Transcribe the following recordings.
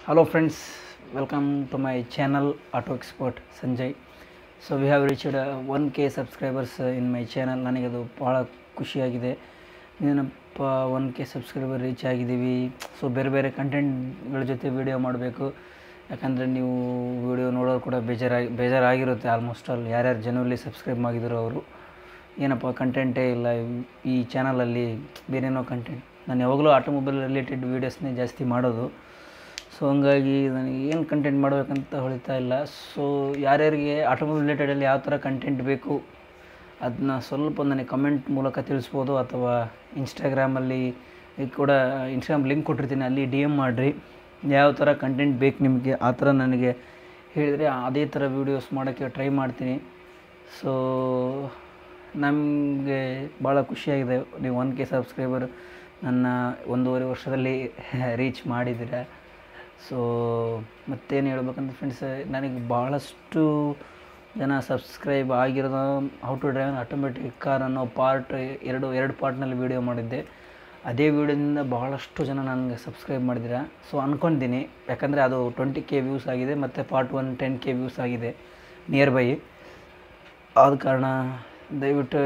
Hello friends, welcome to my channel Auto Expert Sanjay. So we have reached one K subscribers in my channel ನನಗದು ಭಾಳ ಖುಷಿಯಾಗಿದೆ ಏನಪ್ಪ one K subscriber reach ಆಗಿದ್ದೀವಿ so ಬೇರೆ ಬೇರೆ ಕಂಟೆಂಟ್ಗಳ ಜೊತೆ ವೀಡಿಯೋ ಮಾಡಬೇಕು ಯಾಕಂದರೆ ನೀವು ವೀಡಿಯೋ ನೋಡೋರು ಕೂಡ ಬೇಜಾರಾಗಿ ಬೇಜಾರಾಗಿರುತ್ತೆ ಆಲ್ಮೋಸ್ಟ್ ಆಲ್ ಯಾರ್ಯಾರು ಜನರಲ್ಲಿ ಸಬ್ಸ್ಕ್ರೈಬ್ ಆಗಿದ್ರು ಅವರು ಏನಪ್ಪ ಕಂಟೆಂಟೇ ಇಲ್ಲ ಈ ಚಾನಲಲ್ಲಿ ಬೇರೇನೋ ಕಂಟೆಂಟ್ ನಾನು ಯಾವಾಗಲೂ ಆಟೋಮೊಬೈಲ್ ರಿಲೇಟೆಡ್ ವೀಡಿಯೋಸ್ನೇ ಜಾಸ್ತಿ ಮಾಡೋದು ಸೊ ಹಂಗಾಗಿ ನನಗೆ ಏನು ಕಂಟೆಂಟ್ ಮಾಡಬೇಕಂತ ಹೊಳಿತಾ ಇಲ್ಲ ಸೊ ಯಾರ್ಯಾರಿಗೆ ಆಟೋಮೊಬೈಲ್ ರಿಲೇಟೆಡಲ್ಲಿ ಯಾವ ಥರ ಕಂಟೆಂಟ್ ಬೇಕು ಅದನ್ನ ಸ್ವಲ್ಪ ನನಗೆ ಕಮೆಂಟ್ ಮೂಲಕ ತಿಳಿಸ್ಬೋದು ಅಥವಾ ಇನ್ಸ್ಟಾಗ್ರಾಮಲ್ಲಿ ಕೂಡ ಇನ್ಸ್ಟಾಗ್ರಾಮ್ ಲಿಂಕ್ ಕೊಟ್ಟಿರ್ತೀನಿ ಅಲ್ಲಿ ಡಿ ಎಮ್ ಮಾಡಿರಿ ಯಾವ ಥರ ಕಂಟೆಂಟ್ ಬೇಕು ನಿಮಗೆ ಆ ಥರ ನನಗೆ ಹೇಳಿದರೆ ಅದೇ ಥರ ವೀಡಿಯೋಸ್ ಮಾಡೋಕ್ಕೆ ಟ್ರೈ ಮಾಡ್ತೀನಿ ಸೊ ನಮಗೆ ಭಾಳ ಖುಷಿಯಾಗಿದೆ ನೀವು ಒನ್ ಕೆ ಸಬ್ಸ್ಕ್ರೈಬರ್ ನನ್ನ ಒಂದೂವರೆ ವರ್ಷದಲ್ಲಿ ರೀಚ್ ಮಾಡಿದ್ದೀರ ಸೊ ಮತ್ತೇನು ಹೇಳ್ಬೇಕಂತ ಫ್ರೆಂಡ್ಸ್ ನನಗೆ ಭಾಳಷ್ಟು ಜನ ಸಬ್ಸ್ಕ್ರೈಬ್ ಆಗಿರೋದು how to drive automatic car ಅನ್ನೋ ಪಾರ್ಟ್ ಎರಡು ಎರಡು ಪಾರ್ಟ್ನಲ್ಲಿ ವೀಡಿಯೋ ಮಾಡಿದ್ದೆ ಅದೇ ವೀಡಿಯೋದಿಂದ ಬಹಳಷ್ಟು ಜನ ನನಗೆ ಸಬ್ಸ್ಕ್ರೈಬ್ ಮಾಡಿದ್ದೀರ ಸೊ ಅಂದ್ಕೊಂಡಿದ್ದೀನಿ ಯಾಕಂದರೆ ಅದು ಟ್ವೆಂಟಿ ಕೆ ವ್ಯೂಸ್ ಆಗಿದೆ ಮತ್ತು part one ten K views ಆಗಿದೆ ನಿಯರ್ ಬೈ ಆದ ಕಾರಣ ದಯವಿಟ್ಟು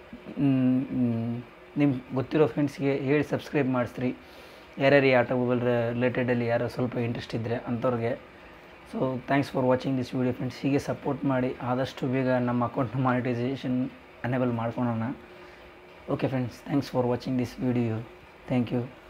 ನಿಮ್ಗೆ ಗೊತ್ತಿರೋ ಫ್ರೆಂಡ್ಸ್ಗೆ ಹೇಳಿ ಸಬ್ಸ್ಕ್ರೈಬ್ ಮಾಡಿಸ್ರಿ ಯಾರ್ಯಾರು ಈ ಆಟೋಮೊಬೈಲ್ ರಿಲೇಟೆಡಲ್ಲಿ ಯಾರೋ ಸ್ವಲ್ಪ ಇಂಟ್ರೆಸ್ಟ್ ಇದ್ದರೆ ಅಂಥವ್ರಿಗೆ so thanks for watching this video friends ಹೀಗೆ ಸಪೋರ್ಟ್ ಮಾಡಿ ಆದಷ್ಟು ಬೇಗ ನಮ್ಮ ಅಕೌಂಟ್ ಮಾನಿಟೈಸೇಷನ್ ಅನೇಬಲ್ ಮಾಡ್ಕೊಳೋಣ okay friends thanks for watching this video thank you